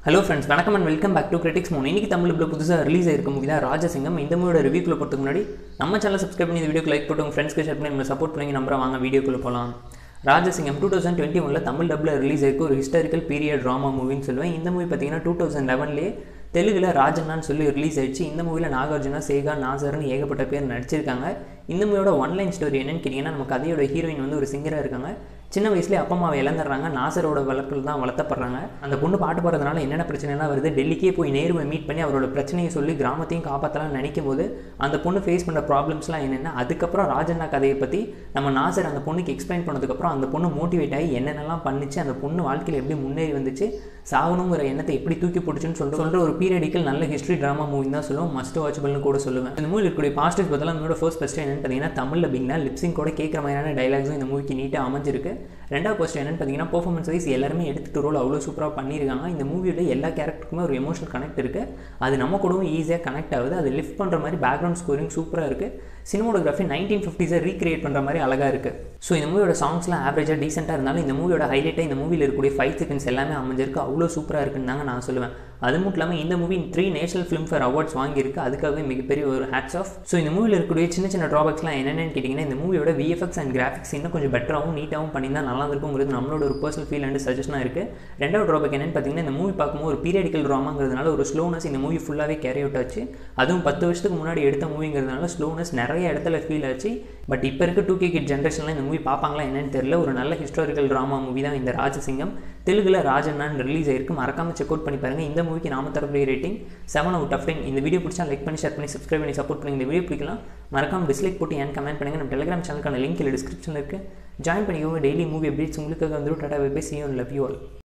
hello friends வணக்கம் and welcome back to critics மூணு இன்னைக்கு தமிழில் புதுசாக ரிலீஸ் ஆயிருக்க மூவி தான் ராஜசிங்கம் இந்த மூவியோட ரிவ்யூக்குள்ள போகிறதுக்கு முன்னாடி நம்ம சேனல் சப்ஸ்கிரைப் பண்ணி இந்த வீடியோக்கு லைக் போட்டு உங்கள் ஃப்ரெண்ட்ஸ்க்கு ஷேர் பண்ணி நம்ம சப்போர்ட் பண்ணி நம்புற வாங்க வீடியோக்குள்ள போகலாம் ராஜசிங்கம் டூ தௌசண்ட் டுவெண்ட்டி ஒனில் தமிழ் டப்பில் ரிலீஸ் ஆயிருக்கு ஒரு ஹிஸ்டாரிக்கல் பீரியட் ட்ராமா மூவின்னு சொல்லுவேன் இந்த மூவி பார்த்தீங்கன்னா டூ தௌசண்ட் லெவன்லேயே தெலுங்குல ராஜண்ணான்னு சொல்லி ரிலீஸ் ஆயிடுச்சு இந்த மூவியில் நாகார்ஜுனா சேகா நாசர்னு ஏகப்பட்ட பேர் நடிச்சிருக்காங்க இந்த மூவியோட ஒன்லைன் ஸ்டோரி என்னன்னு கேட்டிங்கன்னா நம்ம கதையோட ஹீரோயின் வந்து ஒரு சிங்கராக இருக்காங்க சின்ன வயசுலேயே அப்பா அம்மாவை இழந்துடுறாங்க நாசரோட வளர்ப்பில் தான் வளர்த்தப்படுறாங்க அந்த பொண்ணு பாட்டு பாடுறதுனால என்னென்ன பிரச்சனைலாம் வருது டெல்லிக்கே போய் நேருவை மீட் பண்ணி அவரோட பிரச்சனையை சொல்லி கிராமத்தையும் காப்பாற்றலாம் நினைக்கும் போது அந்த பொண்ணு ஃபேஸ் பண்ணுற ப்ராப்ளம்ஸ்லாம் என்னென்ன அதுக்கப்புறம் ராஜண்ணா கதையை பற்றி நம்ம நாசர் அந்த பொண்ணுக்கு எக்ஸ்பிளைன் பண்ணதுக்கப்புறம் அந்த பொண்ணு மோட்டிவேட் ஆகி என்னென்னலாம் பண்ணிச்சு அந்த பொண்ணு வாழ்க்கையில் எப்படி முன்னேறி வந்துச்சு சாகணுங்கிற எண்ணத்தை எப்படி தூக்கி போட்டுச்சுன்னு சொல்லிட்டு சொல்கிற ஒரு பீரியடிக்கல் நல்ல ஹிஸ்ட்ரி ட்ராமா மூவி தான் சொல்லுவோம் மஸ்ட் வாட்சபிள்னு கூட சொல்லுவேன் இந்த மூவியில் இருக்கக்கூடிய பாசிட்டிவ் பார்த்தலாம் நம்மளோட ஃபர்ஸ்ட் ஃபஸ்ட்டு என்னன்னு பார்த்தீங்கன்னா தமிழில் பிங்னா லிப்ஸிங் கூட கேட்குற மாதிரியான டைலாக்ஸும் இந்த மூவிக்கு நீட்டாக அமைஞ்சிருக்கு ரெண்டாவது ஃபர்ஸ்ட் என்னன்னு பார்த்தீங்கன்னா பர்ஃபார்மன்ஸ் வைஸ் எல்லாருமே எடுத்துட்டு ரோல் அவ்வளோ சூப்பராக பண்ணியிருக்காங்க இந்த மூவியோட எல்லா கேரக்டருக்குமே ஒரு எமோஷனல் கனெக்ட் இருக்குது அது நம்ம கூடவும் ஈஸியாக கனெக்ட் ஆகுது அது லிஃப்ட் பண்ணுற மாதிரி பேக்ரவுண்ட் ஸ்கோரிங் சூப்பராக இருக்குது சினிமோகிராஃபி நைன்டீன் ஃபிஃப்டிஸை ரீக்ரியேட் பண்ணுற மாதிரி அழகாக இருக்குது ஸோ இந்த மூவியோட சாங்ஸ்லாம் ஆவரேஜாக டீசெண்டாக இருந்தாலும் இந்த மூவியோட ஹைலைட்டாக இந்த மூவியில் இருக்கக்கூடிய ஃபைவ் செகண்ட்ஸ் எல்லாமே அமைஞ்சிருக்கு அவ்வளோ சூப்பராக இருக்குன்னு தாங்க நான் சொல்லுவேன் அது மட்டும் இல்லாமல் இந்த movie three national Filmfare awards வாங்கியிருக்கு அதுக்காகவே மிகப்பெரிய ஒரு ஹேட்ஸ் ஆஃப் ஸோ இந்த மூவியில் இருக்கக்கூடிய சின்ன சின்ன ட்ராபேக்ஸ்லாம் என்னென்னு கேட்டிங்கன்னா இந்த மூவியோட விஎஃப்எக்ஸ் அண்ட் கிராஃபிக்ஸ் இன்னும் கொஞ்சம் பெட்டராகவும் நீட்டாகவும் பண்ணியிருந்தா நல்லா இருக்குங்கிறது நம்மளோட ஒரு பர்சனல் ஃபீல் அண்ட் சஜஷனாக இருக்குது ரெண்டாவது ட்ராபேக் என்னென்னு பார்த்தீங்கன்னா இந்த மூவி பார்க்கும்போது ஒரு பீரியடிக்கல் ட்ராமாங்கிறதுனால ஒரு ஸ்லோனஸ் இந்த மூவி ஃபுல்லாகவே கேரி அவுட் ஆச்சு அதுவும் பத்து வருஷத்துக்கு முன்னாடி எடுத்த மூவிங்கிறதுனால ஸ்லோனஸ் நிறைய இடத்துல ஃபீல் ஆச்சு பட் இப்போ இருக்க டூ கே கிட் ஜென்ரேஷனில் இந்த மூவி பார்ப்பாங்களா என்னன்னு தெரியல ஒரு நல்ல ஹிஸ்டாரிக்கல் ட்ராமா மூவி தான் இந்த ராஜசிங்கம் தெலுங்குல ராஜண்ணான் ரிலீஸ் ஆயிருக்கு மறக்காம செக் அவுட் பண்ணி பாருங்க இந்த மூவிக்கு நாம தரக்கூடிய rating seven out of ten இந்த வீடியோ பிடிச்சா லைக் பண்ணி ஷேர் பண்ணி சப்ஸ்கிரைப் பண்ணி சப்போர்ட் பண்ணி இந்த வீடியோ பிடிக்கலாம் மறக்காம டிஸ்லைக் போட்டு ஏன் கமெண்ட் பண்ணுங்க நம்ம டெலிகிராம் சேனலுக்கான லிங்க் இல்லை டிஸ்கிரிப்ஷனில் இருக்குது ஜாயின் பண்ணிக்கோங்க டெய்லி மூவி அப்டேட்ஸ் உங்களுக்காக வந்துடும் டாடா வெபே சி ஒன் லவ் யூ ஆல்